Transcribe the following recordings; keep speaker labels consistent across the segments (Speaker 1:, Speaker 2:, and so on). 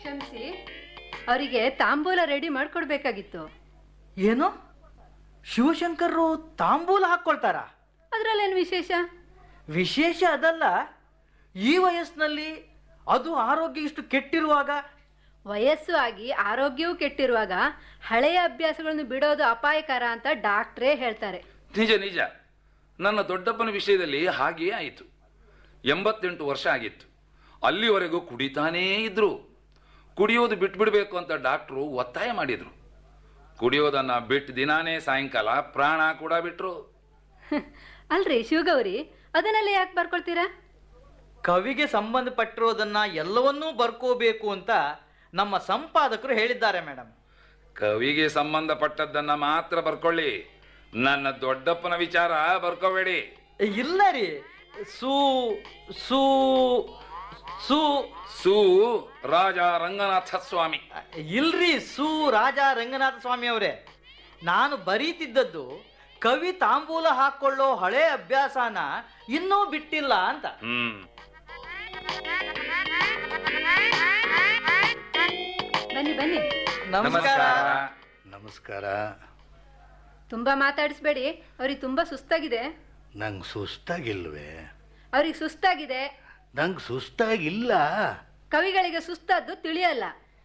Speaker 1: ಕ್ಷಮಿಸಿ ಅವರಿಗೆ ತಾಂಬೂಲ ರೆಡಿ ಮಾಡ್ಕೊಡ್ಬೇಕಾಗಿತ್ತು
Speaker 2: ಏನು ಶಿವಶಂಕರ್ರು ತಾಂಬೂಲ ಹಾಕ್ಕೊಳ್ತಾರ
Speaker 1: ಅದ್ರಲ್ಲೇನು ವಿಶೇಷ
Speaker 2: ವಿಶೇಷ ಅದಲ್ಲ ಈ ವಯಸ್ಸಿನಲ್ಲಿ ಅದು ಆರೋಗ್ಯ ಇಷ್ಟು ಕೆಟ್ಟಿರುವಾಗ
Speaker 1: ವಯಸ್ಸು ಆಗಿ ಆರೋಗ್ಯವೂ ಕೆಟ್ಟಿರುವಾಗ ಹಳೆಯ ಅಭ್ಯಾಸಗಳನ್ನು ಬಿಡೋದು ಅಪಾಯಕರ ಅಂತ ಡಾಕ್ಟ್ರೇ ಹೇಳ್ತಾರೆ
Speaker 3: ನಿಜ ನಿಜ ನನ್ನ ದೊಡ್ಡಪ್ಪನ ವಿಷಯದಲ್ಲಿ ಹಾಗೆಯೇ ಆಯಿತು ಎಂಬತ್ತೆಂಟು ವರ್ಷ ಆಗಿತ್ತು ಅಲ್ಲಿವರೆಗೂ ಕುಡಿತಾನೇ ಇದ್ರು ಕುಡಿಯೋದು ಬಿಟ್ಬಿಡ್ಬೇಕು ಅಂತ ಡಾಕ್ಟ್ರು ಒತ್ತಾಯ ಮಾಡಿದ್ರು ಕುಡಿಯೋದನ್ನ ಬಿಟ್ಟು ದಿನಾನೇ ಸಾಯಂಕಾಲ ಪ್ರಾಣ ಕೂಡ ಬಿಟ್ರು
Speaker 1: ಅಲ್ರಿ ಶಿವಗೌರಿ ಅದನ್ನೆಲ್ಲ ಯಾಕೆ ಬರ್ಕೊಳ್ತೀರಾ
Speaker 2: ಕವಿಗೆ ಸಂಬಂಧಪಟ್ಟಿರೋದನ್ನ ಎಲ್ಲವನ್ನೂ ಬರ್ಕೋಬೇಕು ಅಂತ ನಮ್ಮ ಸಂಪಾದಕರು ಹೇಳಿದ್ದಾರೆ ಮೇಡಮ್
Speaker 3: ಕವಿಗೆ ಸಂಬಂಧಪಟ್ಟದ್ದನ್ನ ಮಾತ್ರ ಬರ್ಕೊಳ್ಳಿ ನನ್ನ ದೊಡ್ಡಪ್ಪನ ವಿಚಾರ ಬರ್ಕೋಬೇಡಿ
Speaker 2: ಇಲ್ಲ ರೀ ಸೂ ಸೂ ಸೂ
Speaker 3: ಸು ರಾಜ ರಂಗನಾಥ ಸ್ವಾಮಿ
Speaker 2: ಇಲ್ರಿ ಸು ರಾಜ ರಂಗನಾಥ ಸ್ವಾಮಿ ಅವರೇ ನಾನು ಬರೀತಿದ್ದದ್ದು ಕವಿ ತಾಂಬೂಲ ಹಾಕೊಳ್ಳೋ ಹಳೆ ಅಭ್ಯಾಸನ ಇನ್ನೂ ಬಿಟ್ಟಿಲ್ಲ ಅಂತ
Speaker 3: ಹ್ಮ್
Speaker 1: ಬನ್ನಿ ಬನ್ನಿ
Speaker 2: ನಮಸ್ಕಾರ
Speaker 4: ನಮಸ್ಕಾರ
Speaker 1: ತುಂಬಾ ಮಾತಾಡಿಸ್ಬೇಡಿ ಅವ್ರಿಗೆ ತುಂಬಾ ಸುಸ್ತಾಗಿದೆ
Speaker 4: ನಂಗೆ ಸುಸ್ತಾಗಿಲ್ವೇ
Speaker 1: ಅವ್ರಿಗೆ ಸುಸ್ತಾಗಿದೆ
Speaker 4: ನಂಗೆ ಸುಸ್ತಾಗಿಲ್ಲ
Speaker 1: ಕವಿಗಳಿಗೆ ಸುಸ್ತಾದ್ದು ತಿಳಿಯಲ್ಲ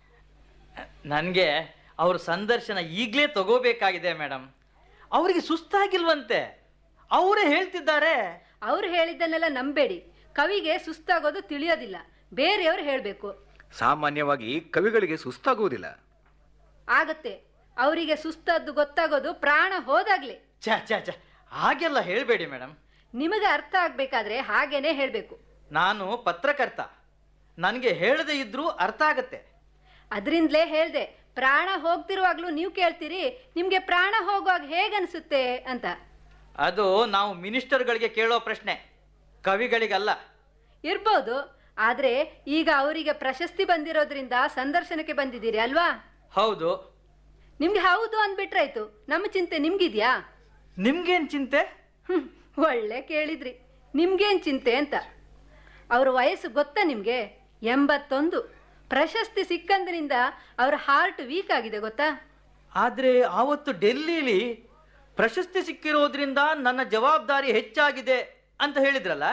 Speaker 2: ನನಗೆ ಅವ್ರ ಸಂದರ್ಶನ ಈಗಲೇ ತಗೋಬೇಕಾಗಿದೆ ಮೇಡಮ್ ಅವರಿಗೆ ಸುಸ್ತಾಗಿಲ್ವಂತೆ ಅವರೇ ಹೇಳ್ತಿದ್ದಾರೆ
Speaker 1: ಅವ್ರು ಹೇಳಿದ್ದನ್ನೆಲ್ಲ ನಂಬೇಡಿ ಕವಿಗೆ ಸುಸ್ತಾಗೋದು ತಿಳಿಯೋದಿಲ್ಲ ಬೇರೆಯವ್ರು ಹೇಳಬೇಕು
Speaker 5: ಸಾಮಾನ್ಯವಾಗಿ ಕವಿಗಳಿಗೆ ಸುಸ್ತಾಗುವುದಿಲ್ಲ
Speaker 1: ಆಗತ್ತೆ ಅವರಿಗೆ ಸುಸ್ತಾದ್ದು ಗೊತ್ತಾಗೋದು ಪ್ರಾಣ ಹೋದಾಗ್ಲಿ
Speaker 2: ಛ ಛ ಛ ಹಾಗೆಲ್ಲ ಹೇಳಬೇಡಿ ಮೇಡಮ್
Speaker 1: ನಿಮಗೆ ಅರ್ಥ ಆಗ್ಬೇಕಾದ್ರೆ ಹಾಗೇನೆ ಹೇಳಬೇಕು
Speaker 2: ನಾನು ಪತ್ರಕರ್ತ ನನಗೆ ಹೇಳದೇ ಇದ್ರೂ ಅರ್ಥ ಆಗತ್ತೆ
Speaker 1: ಅದರಿಂದಲೇ ಹೇಳ್ದೆ ಪ್ರಾಣ ಹೋಗ್ತಿರುವಾಗ್ಲೂ ನೀವು ಕೇಳ್ತೀರಿ ನಿಮ್ಗೆ ಪ್ರಾಣ ಹೋಗುವಾಗ ಹೇಗನ್ಸುತ್ತೆ ಅಂತ
Speaker 2: ಅದು ನಾವು ಮಿನಿಸ್ಟರ್ಗಳಿಗೆ ಕೇಳೋ ಪ್ರಶ್ನೆ ಕವಿಗಳಿಗಲ್ಲ
Speaker 1: ಇರ್ಬೋದು ಆದ್ರೆ ಈಗ ಅವರಿಗೆ ಪ್ರಶಸ್ತಿ ಬಂದಿರೋದ್ರಿಂದ ಸಂದರ್ಶನಕ್ಕೆ ಬಂದಿದ್ದೀರಿ ಅಲ್ವಾ
Speaker 2: ಹೌದು
Speaker 1: ನಿಮ್ಗೆ ಹೌದು ಅಂದ್ಬಿಟ್ರಾಯ್ತು ನಮ್ಮ ಚಿಂತೆ ನಿಮ್ಗಿದ್ಯಾ
Speaker 2: ನಿಮ್ಗೇನ್ ಚಿಂತೆ
Speaker 1: ಹ್ಮ್, ಒಳ್ಳೆ ಕೇಳಿದ್ರಿ ನಿಮ್ಗೇನ್ ಚಿಂತೆ ಅಂತ ಅವ್ರ ವಯಸ್ಸು ಗೊತ್ತಾ ನಿಮ್ಗೆ ಎಂಬತ್ತೊಂದು ಪ್ರಶಸ್ತಿ ಸಿಕ್ಕಂದಿನಿಂದ ಅವ್ರ ಹಾರ್ಟ್ ವೀಕ್ ಆಗಿದೆ ಗೊತ್ತಾ
Speaker 2: ಆದ್ರೆ ಆವತ್ತು ಡೆಲ್ಲಿಲಿ ಪ್ರಶಸ್ತಿ ಸಿಕ್ಕಿರೋದ್ರಿಂದ ನನ್ನ ಜವಾಬ್ದಾರಿ ಹೆಚ್ಚಾಗಿದೆ ಅಂತ ಹೇಳಿದ್ರಲ್ಲ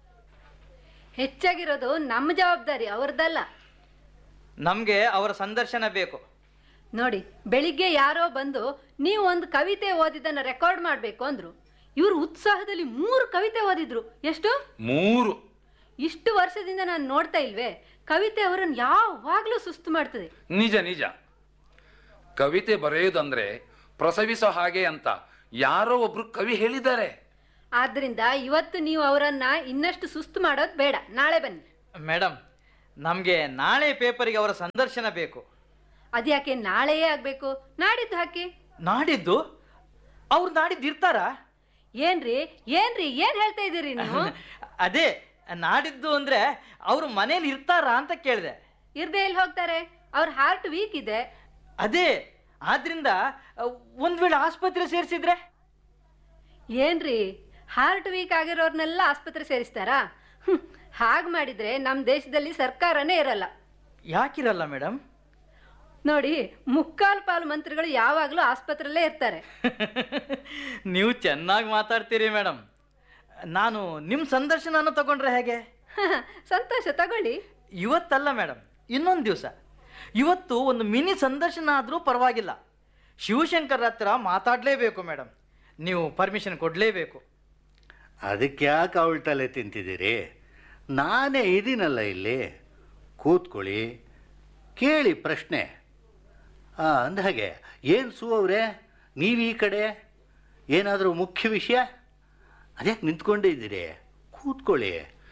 Speaker 1: ಹೆಚ್ಚಾಗಿರೋದು ನಮ್ಮ ಜವಾಬ್ದಾರಿ ಅವ್ರದ್ದಲ್ಲ
Speaker 2: ನಮಗೆ ಅವರ ಸಂದರ್ಶನ ಬೇಕು
Speaker 1: ನೋಡಿ ಬೆಳಿಗ್ಗೆ ಯಾರೋ ಬಂದು ನೀವು ಒಂದು ಕವಿತೆ ಓದಿದ್ದನ್ನ ರೆಕಾರ್ಡ್ ಮಾಡಬೇಕು ಅಂದ್ರು ಇವರು ಉತ್ಸಾಹದಲ್ಲಿ ಮೂರು ಕವಿತೆ ಓದಿದ್ರು ಎಷ್ಟು
Speaker 3: ಮೂರು
Speaker 1: ಇಷ್ಟು ವರ್ಷದಿಂದ ನಾನು ನೋಡ್ತಾ ಇಲ್ವೇ ಕವಿತೆ ಅವರನ್ನು ಯಾವಾಗ್ಲೂ ಸುಸ್ತು ಮಾಡ್ತದೆ
Speaker 3: ನಿಜ ನಿಜ ಕವಿತೆ ಬರೆಯೋದಂದ್ರೆ ಪ್ರಸವಿಸೋ ಹಾಗೆ ಅಂತ ಯಾರೋ ಒಬ್ರು ಕವಿ ಹೇಳಿದ್ದಾರೆ
Speaker 1: ಆದ್ರಿಂದ ಇವತ್ತು ನೀವು ಅವರನ್ನ ಇನ್ನಷ್ಟು ಸುಸ್ತು ಮಾಡೋದು ಬೇಡ ನಾಳೆ ಬನ್ನಿ
Speaker 2: ಮೇಡಮ್ ನಮಗೆ ನಾಳೆ ಪೇಪರಿಗೆ ಅವರ ಸಂದರ್ಶನ ಬೇಕು
Speaker 1: ಅದ್ಯಾಕೆ ನಾಳೆಯೇ ಆಗ್ಬೇಕು ನಾಡಿದ್ದು ಹಾಕಿ
Speaker 2: ನಾಡಿದ್ದು ಅವ್ರು ನಾಡಿದ್ದು ಇರ್ತಾರಾ
Speaker 1: ಏನ್ರಿ ಏನ್ರಿ ಏನ್ ಹೇಳ್ತಾ ಇದ್ದೀರಿ ನೀವು
Speaker 2: ಅದೇ ನಾಡಿದ್ದು ಅಂದ್ರೆ ಅವರು ಮನೇಲಿ ಇರ್ತಾರಾ ಅಂತ ಕೇಳಿದೆ
Speaker 1: ಇರ್ದೇ ಎಲ್ಲಿ ಹೋಗ್ತಾರೆ ಅವ್ರ ಹಾರ್ಟ್ ವೀಕ್ ಇದೆ
Speaker 2: ಅದೇ ಆದ್ರಿಂದ ಅಹ್, ಒಂದ್ ವೇಳೆ ಆಸ್ಪತ್ರೆ ಸೇರಿಸಿದ್ರೆ
Speaker 1: ಏನ್ರಿ ಹಾರ್ಟ್ ವೀಕ್ ಆಗಿರೋರ್ನೆಲ್ಲ ಆಸ್ಪತ್ರೆ ಸೇರಿಸ್ತಾರಾ ಹ್ಮ್, ಹಾಗ್ ಮಾಡಿದ್ರೆ ನಮ್ಮ ದೇಶದಲ್ಲಿ ಸರ್ಕಾರನೇ ಇರಲ್ಲ
Speaker 2: ಯಾಕಿರಲ್ಲ ಮೇಡಮ್
Speaker 1: ನೋಡಿ ಮುಕ್ಕಾಲು ಪಾಲು ಮಂತ್ರಿಗಳು ಯಾವಾಗಲೂ ಆಸ್ಪತ್ರೆಯಲ್ಲೇ ಇರ್ತಾರೆ
Speaker 2: ನೀವು ಚೆನ್ನಾಗಿ ಮಾತಾಡ್ತೀರಿ ಮೇಡಮ್ ನಾನು ನಿಮ್ಮ ಸಂದರ್ಶನನ ತಗೊಂಡ್ರೆ ಹೇಗೆ
Speaker 1: ಸಂತೋಷ ತಗೊಳ್ಳಿ
Speaker 2: ಇವತ್ತಲ್ಲ ಮೇಡಮ್ ಇನ್ನೊಂದು ದಿವಸ ಇವತ್ತು ಒಂದು ಮಿನಿ ಸಂದರ್ಶನ ಆದರೂ ಪರವಾಗಿಲ್ಲ ಶಿವಶಂಕರ್ ಹತ್ರ ಮಾತಾಡಲೇಬೇಕು ಮೇಡಮ್ ನೀವು ಪರ್ಮಿಷನ್ ಕೊಡಲೇಬೇಕು
Speaker 4: ಅದಕ್ಕೆ ಯಾಕೆ ಅವಳ ತಲೆ ತಿಂತಿದ್ದೀರಿ ನಾನೇ ಇದೀನಲ್ಲ ಇಲ್ಲಿ ಕೂತ್ಕೊಳ್ಳಿ ಕೇಳಿ ಪ್ರಶ್ನೆ ಆ ಅಂದಹಾಗೆ ಏನು ಸು ಅವರೇ ನೀವು ಈ ಕಡೆ ಏನಾದರೂ ಮುಖ್ಯ ವಿಷಯ ಅದ್ಯಾಕೆ ನಿಂತ್ಕೊಂಡೇ ಇದ್ದೀರಿ ಕೂತ್ಕೊಳ್ಳಿ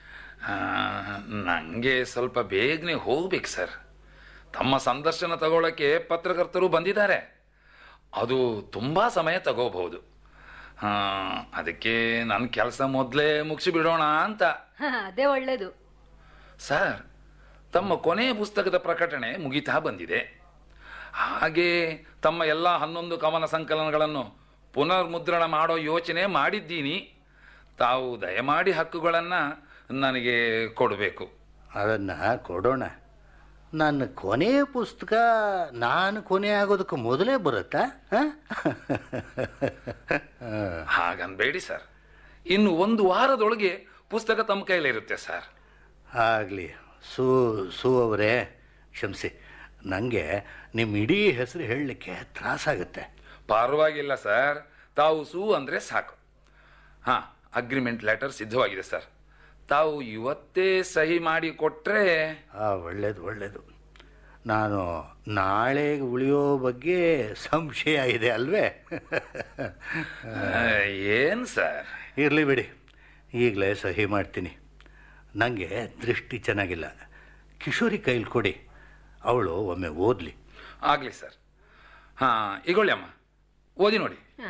Speaker 3: ನನಗೆ ಸ್ವಲ್ಪ ಬೇಗನೆ ಹೋಗ್ಬೇಕು ಸರ್ ತಮ್ಮ ಸಂದರ್ಶನ ತಗೊಳ್ಳೋಕ್ಕೆ ಪತ್ರಕರ್ತರು ಬಂದಿದ್ದಾರೆ ಅದು ತುಂಬ ಸಮಯ ತಗೋಬಹುದು ಆ, ಅದಕ್ಕೆ ನನ್ನ ಕೆಲಸ ಮೊದಲೇ ಮುಗಿಸಿ ಬಿಡೋಣ ಅಂತ
Speaker 1: ಹ, ಅದೇ ಒಳ್ಳೇದು
Speaker 3: ಸರ್ ತಮ್ಮ ಕೊನೆಯ ಪುಸ್ತಕದ ಪ್ರಕಟಣೆ ಮುಗಿತಾ ಬಂದಿದೆ ಹಾಗೆ ತಮ್ಮ ಎಲ್ಲ ಹನ್ನೊಂದು ಕವನ ಸಂಕಲನಗಳನ್ನು ಪುನರ್ಮುದ್ರಣ ಮಾಡೋ ಯೋಚನೆ ಮಾಡಿದ್ದೀನಿ ತಾವು ದಯಮಾಡಿ ಹಕ್ಕುಗಳನ್ನು ನನಗೆ ಕೊಡಬೇಕು
Speaker 4: ಅದನ್ನು ಕೊಡೋಣ ನನ್ನ ಕೊನೆಯ ಪುಸ್ತಕ ನಾನು ಕೊನೆ ಆಗೋದಕ್ಕೆ ಮೊದಲೇ ಬರುತ್ತಾ ಹಾಂ
Speaker 3: ಹಾಗನ್ಬೇಡಿ ಸರ್ ಇನ್ನು ಒಂದು ವಾರದೊಳಗೆ ಪುಸ್ತಕ ತಮ್ಮ ಕೈಲಿರುತ್ತೆ ಸರ್
Speaker 4: ಆಗಲಿ ಸೂ ಸೂ ಅವರೇ ಕ್ಷಮಿಸಿ ನನಗೆ ನಿಮ್ಮ ಇಡೀ ಹೆಸರು ಹೇಳಲಿಕ್ಕೆ ತ್ರಾಸಾಗುತ್ತೆ
Speaker 3: ಪರವಾಗಿಲ್ಲ ಸರ್ ತಾವು ಸೂ ಅಂದರೆ ಸಾಕು ಹಾಂ ಅಗ್ರಿಮೆಂಟ್ ಲೆಟರ್ ಸಿದ್ಧವಾಗಿದೆ ಸರ್ ತಾವು ಇವತ್ತೇ ಸಹಿ ಮಾಡಿ ಕೊಟ್ಟರೆ
Speaker 4: ಹಾಂ ಒಳ್ಳೇದು ಒಳ್ಳೇದು ನಾನು ನಾಳೆ ಉಳಿಯೋ ಬಗ್ಗೆ ಸಂಶಯ ಇದೆ ಅಲ್ವೇ
Speaker 3: ಏನು ಸರ್
Speaker 4: ಇರಲಿ ಬಿಡಿ ಈಗಲೇ ಸಹಿ ಮಾಡ್ತೀನಿ ನನಗೆ ದೃಷ್ಟಿ ಚೆನ್ನಾಗಿಲ್ಲ ಕಿಶೋರಿ ಕೈಲಿ ಕೊಡಿ ಅವಳು ಒಮ್ಮೆ ಓದಲಿ
Speaker 3: ಆಗಲಿ ಸರ್ ಹಾಂ ಇಗೊಳ್ಳಿ ಅಮ್ಮ ಓದಿ ನೋಡಿ
Speaker 1: ಹಾ.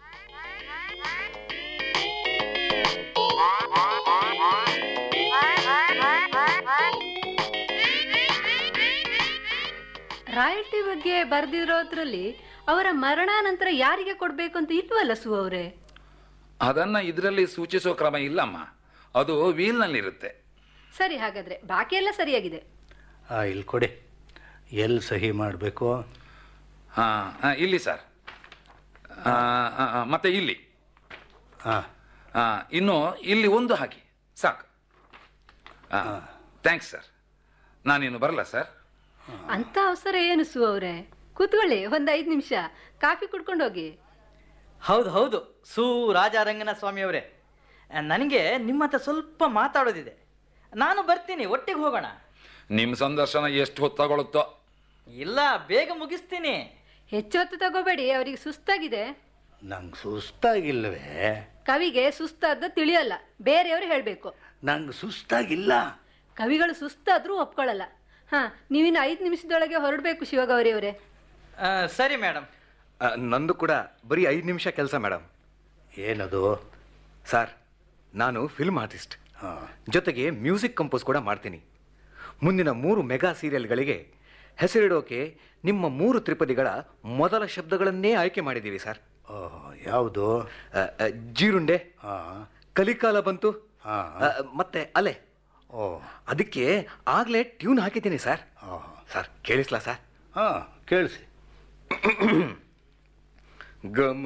Speaker 1: ರಾಯಲ್ಟಿ ಬಗ್ಗೆ ಬರ್ದಿರೋದ್ರಲ್ಲಿ ಅವರ ಮರಣಾನಂತರ ಯಾರಿಗೆ ಕೊಡ್ಬೇಕು ಅಂತ ಇಲ್ವಲ್ಲ ಸು ಅವರೇ
Speaker 3: ಅದನ್ನು ಇದರಲ್ಲಿ ಸೂಚಿಸೋ ಕ್ರಮ ಇಲ್ಲಮ್ಮ ಅದು ವೀಲ್ನಲ್ಲಿರುತ್ತೆ
Speaker 1: ಸರಿ ಹಾಗಾದ್ರೆ ಬಾಕಿ ಎಲ್ಲ ಸರಿಯಾಗಿದೆ
Speaker 4: ಆ ಇಲ್ಲಿ ಕೊಡಿ ಎಲ್ಲಿ ಸಹಿ ಮಾಡಬೇಕು
Speaker 3: ಹಾಂ ಇಲ್ಲಿ ಸರ್ ಆ, ಆ, ಆ, ಮತ್ತೆ ಇಲ್ಲಿ
Speaker 4: ಹಾಂ
Speaker 3: ಆ, ಇನ್ನು ಇಲ್ಲಿ ಒಂದು ಹಾಕಿ ಸಾಕು ಥ್ಯಾಂಕ್ಸ್ ಸರ್ ನಾನಿನ್ನು ಬರಲ್ಲ ಸರ್
Speaker 1: ಅಂತ ಅವಸರ ಏನು ಸು ಅವರೇ ಕೂತ್ಕೊಳ್ಳಿ ಒಂದ್ ಐದು ನಿಮಿಷ ಕಾಫಿ ಕುಡ್ಕೊಂಡು ಹೋಗಿ
Speaker 2: ಹೌದು ಹೌದು ಸು ರಾಜಾರಂಗನ ಸ್ವಾಮಿಯವರೇ ನನಗೆ ನಿಮ್ಮ ಹತ್ರ ಸ್ವಲ್ಪ ಮಾತಾಡೋದಿದೆ ನಾನು ಬರ್ತೀನಿ ಒಟ್ಟಿಗೆ ಹೋಗೋಣ
Speaker 3: ನಿಮ್ಮ ಸಂದರ್ಶನ ಎಷ್ಟು ಹೊತ್ತಾಗೊಳುತ್ತೋ
Speaker 2: ಇಲ್ಲ ಬೇಗ ಮುಗಿಸ್ತೀನಿ
Speaker 1: ಹೆಚ್ಚು ಹೊತ್ತು ತಗೋಬೇಡಿ ಅವರಿಗೆ ಸುಸ್ತಾಗಿದೆ
Speaker 4: ನಂಗೆ ಸುಸ್ತಾಗಿಲ್ಲವೇ
Speaker 1: ಕವಿಗೆ ಸುಸ್ತಾದ ತಿಳಿಯಲ್ಲ ಬೇರೆಯವರು ಹೇಳಬೇಕು
Speaker 4: ನಂಗೆ ಸುಸ್ತಾಗಿಲ್ಲ
Speaker 1: ಕವಿಗಳು ಸುಸ್ತಾದ್ರೂ ಒಪ್ಕೊಳ್ಳಲ್ಲ ಹಾ ನೀವಿನ್ನು ಐದು ನಿಮಿಷದೊಳಗೆ ಹೊರಡಬೇಕು ಶಿವಗೌರಿ ಅವರೇ
Speaker 2: ಆ, ಸರಿ ಮೇಡಮ್
Speaker 5: ಆ, ನಂದು ಕೂಡ ಬರೀ ಐದು ನಿಮಿಷ ಕೆಲಸ ಮೇಡಮ್
Speaker 4: ಏನದು
Speaker 5: ಸರ್ ನಾನು ಫಿಲ್ಮ್ ಆರ್ಟಿಸ್ಟ್
Speaker 4: ಹಾಂ
Speaker 5: ಜೊತೆಗೆ ಮ್ಯೂಸಿಕ್ ಕಂಪೋಸ್ ಕೂಡ ಮಾಡ್ತೀನಿ ಮುಂದಿನ ಮೂರು ಮೆಗಾ ಸೀರಿಯಲ್ಗಳಿಗೆ ಹೆಸರಿಡೋಕೆ ನಿಮ್ಮ ಮೂರು ತ್ರಿಪದಿಗಳ ಮೊದಲ ಶಬ್ದಗಳನ್ನೇ ಆಯ್ಕೆ ಮಾಡಿದ್ದೀವಿ ಸರ್
Speaker 4: ಓಹ್ ಯಾವುದು
Speaker 5: ಆ, ಆ, ಜೀರುಂಡೆ
Speaker 4: ಹಾಂ
Speaker 5: ಕಲಿಕಾಲ ಬಂತು
Speaker 4: ಹಾಂ
Speaker 5: ಆ, ಮತ್ತೆ ಅಲೆ
Speaker 4: ಓ
Speaker 5: ಅದಕ್ಕೆ ಆಗ್ಲೇ ಟ್ಯೂನ್ ಹಾಕಿದ್ದೀನಿ ಸರ್
Speaker 4: ಹಾಂ
Speaker 5: ಸರ್ ಕೇಳಿಸ್ಲಾ ಸರ್
Speaker 4: ಹಾಂ ಕೇಳಿಸಿ
Speaker 5: ಗಮ